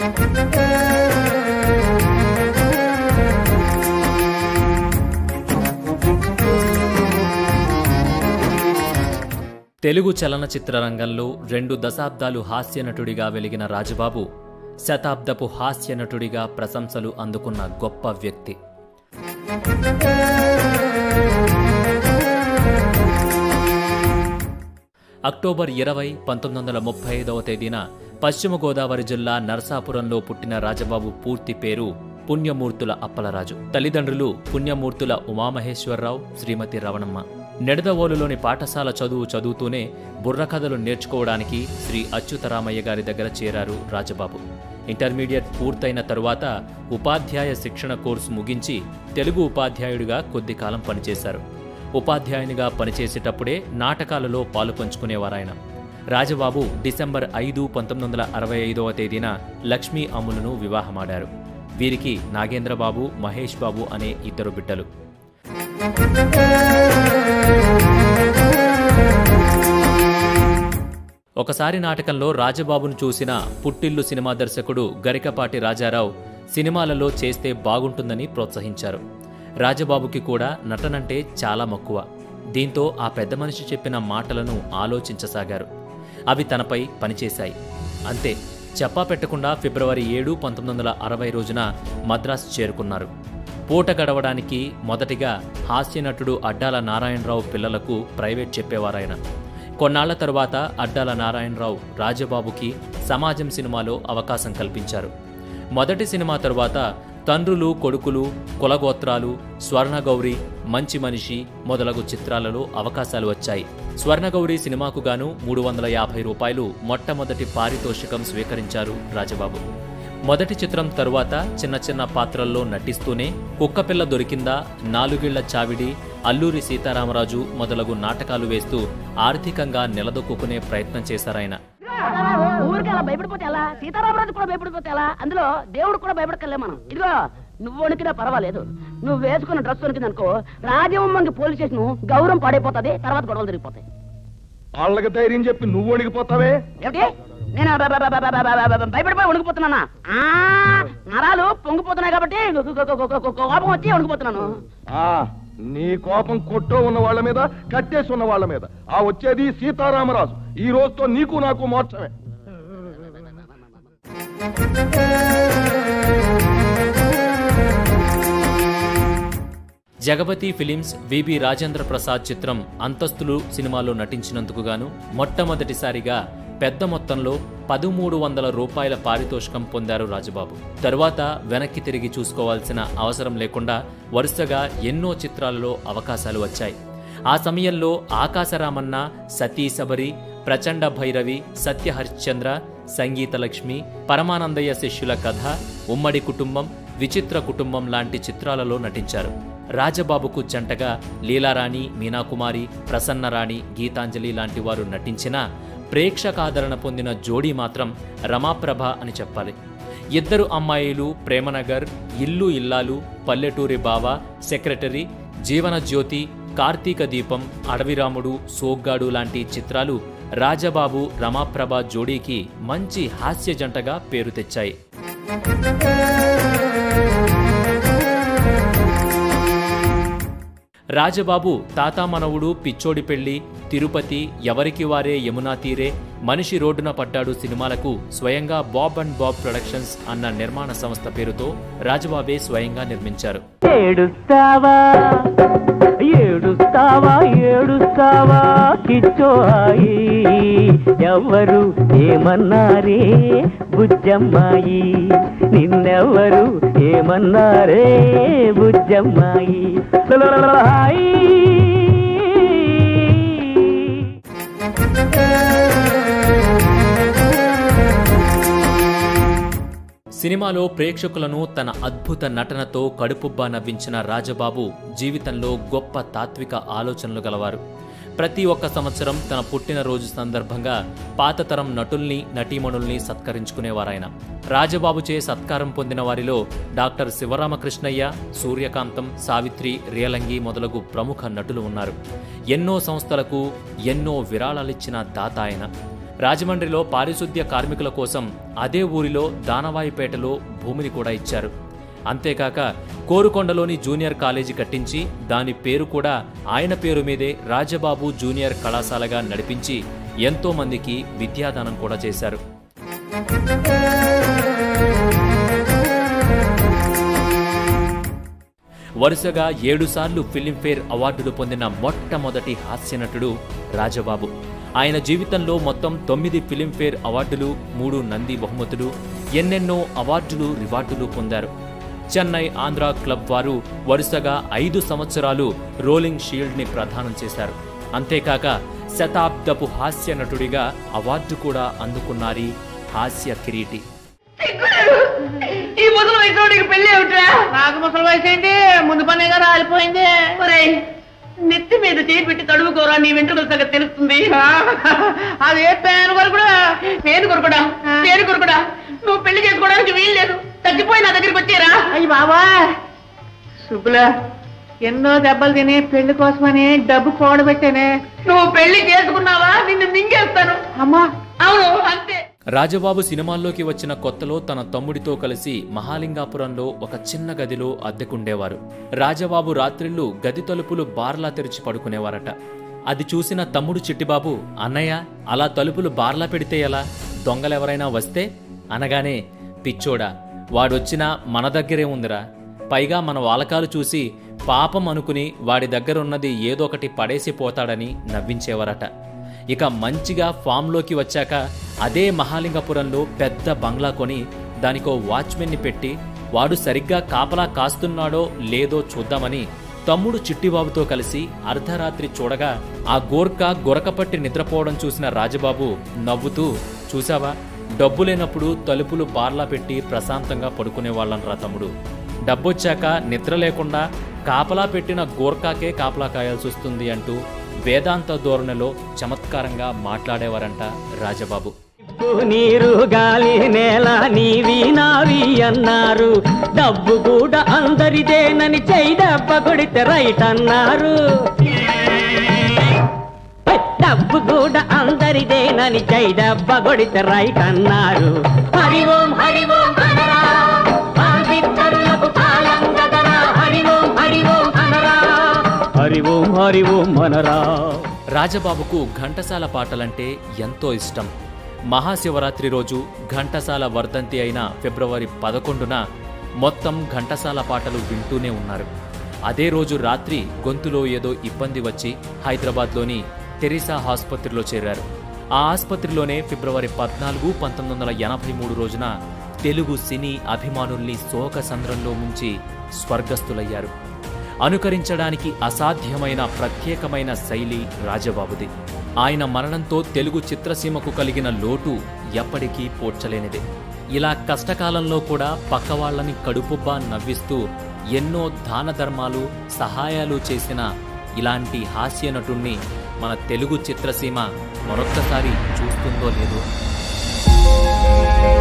తెలుగు చలనచిత్ర రంగంలో రెండు దశాబ్దాలు హాస్య నటుడిగా వెలిగిన రాజబాబు శతాబ్దపు హాస్య నటుడిగా ప్రశంసలు అందుకున్న గొప్ప వ్యక్తి అక్టోబర్ ఇరవై పంతొమ్మిది వందల ముప్పై ఐదవ తేదీన పశ్చిమ గోదావరి జిల్లా నరసాపురంలో పుట్టిన రాజబాబు పూర్తి పేరు పుణ్యమూర్తుల అప్పలరాజు తల్లిదండ్రులు పుణ్యమూర్తుల ఉమామహేశ్వరరావు శ్రీమతి రవణమ్మ నెడదవోలులోని పాఠశాల చదువు చదువుతూనే బుర్రకథలు నేర్చుకోవడానికి శ్రీ అచ్యుతరామయ్య గారి దగ్గర చేరారు రాజబాబు ఇంటర్మీడియట్ పూర్తయిన తరువాత ఉపాధ్యాయ శిక్షణ కోర్సు ముగించి తెలుగు ఉపాధ్యాయుడిగా కొద్ది కాలం పనిచేశారు ఉపాధ్యాయునిగా పనిచేసేటప్పుడే నాటకాలలో పాలు పంచుకునేవారాయన రాజబాబు డిసెంబర్ ఐదు పంతొమ్మిది వందల అరవై ఐదవ తేదీన లక్ష్మీ అమ్ములను వివాహమాడారు వీరికి నాగేంద్రబాబు మహేష్ బాబు అనే ఇద్దరు బిడ్డలు ఒకసారి నాటకంలో రాజబాబును చూసిన పుట్టిల్లు సినిమా దర్శకుడు గరికపాటి రాజారావు సినిమాలలో చేస్తే బాగుంటుందని ప్రోత్సహించారు రాజబాబుకి కూడా నటనంటే చాలా మక్కువ దీంతో ఆ పెద్ద మనిషి చెప్పిన మాటలను ఆలోచించసాగారు అవి తనపై పనిచేశాయి అంతే చెప్పా పెట్టకుండా ఫిబ్రవరి ఏడు పంతొమ్మిది వందల అరవై రోజున మద్రాసు చేరుకున్నారు పూట గడవడానికి మొదటిగా హాస్యనటుడు అడ్డాల నారాయణరావు పిల్లలకు ప్రైవేట్ చెప్పేవారాయన కొన్నాళ్ల తరువాత అడ్డాల నారాయణరావు రాజబాబుకి సమాజం సినిమాలో అవకాశం కల్పించారు మొదటి సినిమా తరువాత తండ్రులు కొడుకులు కులగోత్రాలు స్వర్ణగౌరి మంచి మనిషి మొదలగు చిత్రాలలో అవకాశాలు వచ్చాయి స్వర్ణగౌరి సినిమాకు గాను మూడు వందల యాభై రూపాయలు మొట్టమొదటి పారితోషికం స్వీకరించారు రాజబాబు మొదటి చిత్రం తరువాత చిన్న చిన్న పాత్రల్లో నటిస్తూనే కుక్కపిల్ల దొరికిందా నాలుగేళ్ల చావిడి అల్లూరి సీతారామరాజు మొదలగు నాటకాలు వేస్తూ ఆర్థికంగా నిలదొక్కునే ప్రయత్నం చేశారాయన ఊరికి అలా భయపడిపోతే ఎలా సీతారామరాజు కూడా భయపడిపోతే ఎలా అందులో దేవుడు కూడా భయపడకలే మనం ఇదిగో నువ్వు వణికినా పర్వాలేదు నువ్వు వేసుకున్న డ్రెస్ వణికింది అనుకో రాజవమ్మంకి పోలీస్ స్టేషన్ గౌరవం పాడైపోతుంది తర్వాత గొడవలు తిరిగిపోతాయి వాళ్ళకి ధైర్యం చెప్పి నువ్వు వణికిపోతావే ఏమిటి నేను బ- బ- బ- బ- బ- బ- బ- భయపడిపోయి వణికిపోతున్నానా ఆ, నరాలు పొంగిపోతున్నాయి కాబట్టి కోపం వచ్చి వణికిపోతున్నాను ఆ నీ కోపం కొట్టో ఉన్న వాళ్ళ మీద కట్టేసి ఉన్న వాళ్ళ మీద ఆ వచ్చేది సీతారామరాజు ఈ రోజుతో నీకు నాకు మోక్షమే జగపతి ఫిలిమ్స్ విబి రాజేంద్ర ప్రసాద్ చిత్రం అంతస్తులు సినిమాలో నటించినందుకు గాను మొట్టమొదటిసారిగా పెద్ద మొత్తంలో పదమూడు వందల రూపాయల పారితోషికం పొందారు రాజబాబు తరువాత వెనక్కి తిరిగి చూసుకోవాల్సిన అవసరం లేకుండా వరుసగా ఎన్నో చిత్రాలలో అవకాశాలు వచ్చాయి ఆ సమయంలో ఆకాశరామన్న సతీ శబరి ప్రచండ భైరవి సత్య హరిశ్చంద్ర సంగీత లక్ష్మి పరమానందయ్య శిష్యుల కథ ఉమ్మడి కుటుంబం విచిత్ర కుటుంబం లాంటి చిత్రాలలో నటించారు రాజబాబుకు జంటగా లీలారాణి మీనాకుమారి ప్రసన్నరాణి గీతాంజలి లాంటి వారు నటించినా ప్రేక్షకాదరణ పొందిన జోడీ మాత్రం రమాప్రభ అని చెప్పాలి ఇద్దరు అమ్మాయిలు ప్రేమనగర్ ఇల్లు ఇల్లాలు పల్లెటూరి బావ సెక్రటరీ జీవన జ్యోతి కార్తీక దీపం అడవిరాముడు సోగ్గాడు లాంటి చిత్రాలు రాజబాబు రమాప్రభ జోడీకి మంచి హాస్య జంటగా పేరు తెచ్చాయి రాజబాబు తాతామనవుడు పిచ్చోడి పెళ్లి తిరుపతి ఎవరికి వారే యమునా తీరే మనిషి రోడ్డున పడ్డాడు సినిమాలకు స్వయంగా బాబ్ అండ్ బాబ్ ప్రొడక్షన్స్ అన్న నిర్మాణ సంస్థ పేరుతో రాజబాబే స్వయంగా నిర్మించారు ఏడుస్తావా ఏడుస్తావా ఏడుస్తావా కిచ్చోయి ఎవ్వరు ఏమన్నారే బుజ్జమ్మాయి నిన్నెవ్వరు ఏమన్నారే బుజ్జమ్మాయి లలలలలహాయి. సినిమాలో ప్రేక్షకులను తన అద్భుత నటనతో కడుపుబ్బా నవ్వించిన రాజబాబు జీవితంలో గొప్ప తాత్విక ఆలోచనలు గలవారు ప్రతి ఒక్క సంవత్సరం తన పుట్టినరోజు సందర్భంగా పాతతరం నటుల్ని నటీమణుల్ని సత్కరించుకునేవారాయన రాజబాబుచే సత్కారం పొందిన వారిలో డాక్టర్ శివరామకృష్ణయ్య సూర్యకాంతం సావిత్రి రియలంగి మొదలగు ప్రముఖ నటులు ఉన్నారు ఎన్నో సంస్థలకు ఎన్నో విరాళాలిచ్చిన దాత ఆయన రాజమండ్రిలో పారిశుద్ధ్య కార్మికుల కోసం అదే ఊరిలో దానవాయిపేటలో భూమిని కూడా ఇచ్చారు అంతేకాక కోరుకొండలోని జూనియర్ కాలేజీ కట్టించి దాని పేరు కూడా ఆయన పేరు మీదే రాజబాబు జూనియర్ కళాశాలగా నడిపించి ఎంతో మందికి విద్యాదానం కూడా చేశారు వరుసగా ఏడుసార్లు ఫిలింఫేర్ అవార్డులు పొందిన మొట్టమొదటి హాస్యనటుడు రాజబాబు ఆయన జీవితంలో మొత్తం తొమ్మిది ఫిలింఫేర్ అవార్డులు మూడు నంది బహుమతులు ఎన్నెన్నో అవార్డులు రివార్డులు పొందారు చెన్నై ఆంధ్ర క్లబ్ వారు వరుసగా ఐదు సంవత్సరాలు రోలింగ్ షీల్డ్ని ప్రదానం చేశారు అంతేకాక శతాబ్దపు హాస్య నటుడిగా అవార్డు కూడా అందుకున్నారీ హాస్య కిరీటి ఈ ముసలి వయసు పెళ్లి ఏమిట్రా నాకు ముసలి వయసు ఏంటి ముందు పనేగా రాలిపోయింది ఒరేయ్, నెత్తి మీద చేయి పెట్టి తడువుకోరా నీ వెంట్రుకల సంగతి తెలుస్తుంది అదే పేను కూడా పేరు కొరకడా పేరు కొరకడా నువ్వు పెళ్లి చేసుకోవడానికి వీలు లేదు తగ్గిపోయి నా దగ్గరికి వచ్చేరా అయ్యి బాబా సుబ్బులా ఎన్నో దెబ్బలు తిని పెళ్లి కోసమని డబ్బు కూడబెట్టానే నువ్వు పెళ్లి చేసుకున్నావా నిన్ను మింగేస్తాను అమ్మా అవును అంతే రాజబాబు సినిమాల్లోకి వచ్చిన కొత్తలో తన తమ్ముడితో కలిసి మహాలింగాపురంలో ఒక చిన్న గదిలో అద్దెకుండేవారు రాజబాబు రాత్రిళ్ళు గది తలుపులు బార్లా తెరిచి పడుకునేవారట అది చూసిన తమ్ముడు చిట్టిబాబు అన్నయ్య అలా తలుపులు బార్లా పెడితే ఎలా దొంగలెవరైనా వస్తే అనగానే పిచ్చోడా వాడొచ్చినా మన దగ్గరే ఉందిరా పైగా మన వాలకాలు చూసి పాపం అనుకుని వాడి దగ్గరున్నది ఏదొకటి పడేసి పోతాడని నవ్వించేవారట ఇక మంచిగా ఫామ్లోకి వచ్చాక అదే మహాలింగపురంలో పెద్ద బంగ్లా కొని దానికో వాచ్మెన్ని పెట్టి వాడు సరిగ్గా కాపలా కాస్తున్నాడో లేదో చూద్దామని తమ్ముడు చిట్టిబాబుతో కలిసి అర్ధరాత్రి చూడగా ఆ గోర్ఖా గొరకపట్టి నిద్రపోవడం చూసిన రాజబాబు నవ్వుతూ చూసావా డబ్బు లేనప్పుడు తలుపులు బార్లా పెట్టి ప్రశాంతంగా పడుకునేవాళ్ళనరా తమ్ముడు డబ్బొచ్చాక నిద్ర లేకుండా కాపలా పెట్టిన గోర్ఖాకే కాపలా కాయాల్సి వస్తుంది అంటూ వేదాంత ధోరణిలో చమత్కారంగా మాట్లాడేవారంట రాజబాబు ఉప్పు, నీరు గాలి నేల నీవి నావి అన్నారు డబ్బు కూడా అందరిదేనని చెయ్యి దెబ్బ కొడితే రైట్ అన్నారు హై! డబ్బు కూడా అందరిదేనని చెయ్యి దెబ్బ కొడితే రైట్ అన్నారు హరి ఓం హరి ఓం అనరా పాపిత్తరులకు కాలం గదరా హరి ఓం హరి ఓం అనరా హరి ఓం హరి ఓం అనరా రాజబాబుకు ఘంటసాల పాటలంటే ఎంతో ఇష్టం మహాశివరాత్రి రోజు ఘంటసాల వర్ధంతి అయిన ఫిబ్రవరి పదకొండున మొత్తం ఘంటసాల పాటలు వింటూనే ఉన్నారు అదే రోజు రాత్రి గొంతులో ఏదో ఇబ్బంది వచ్చి హైదరాబాద్లోని తెరిసా ఆసుపత్రిలో చేరారు ఆ ఆసుపత్రిలోనే ఫిబ్రవరి పద్నాలుగు పంతొమ్మిది వందల ఎనభై మూడు రోజున తెలుగు సినీ అభిమానుల్ని శోక సంద్రంలో ముంచి స్వర్గస్థులయ్యారు అనుకరించడానికి అసాధ్యమైన ప్రత్యేకమైన శైలి రాజబాబుది ఆయన మరణంతో తెలుగు చిత్రసీమకు కలిగిన లోటు ఎప్పటికీ పోడ్చలేనిదే ఇలా కష్టకాలంలో కూడా పక్కవాళ్లని కడుపుబ్బా నవ్విస్తూ ఎన్నో దాన ధర్మాలు సహాయాలు చేసిన ఇలాంటి హాస్య నటుణ్ణి మన తెలుగు చిత్రసీమ మరొక్కసారి చూస్తుందో లేదో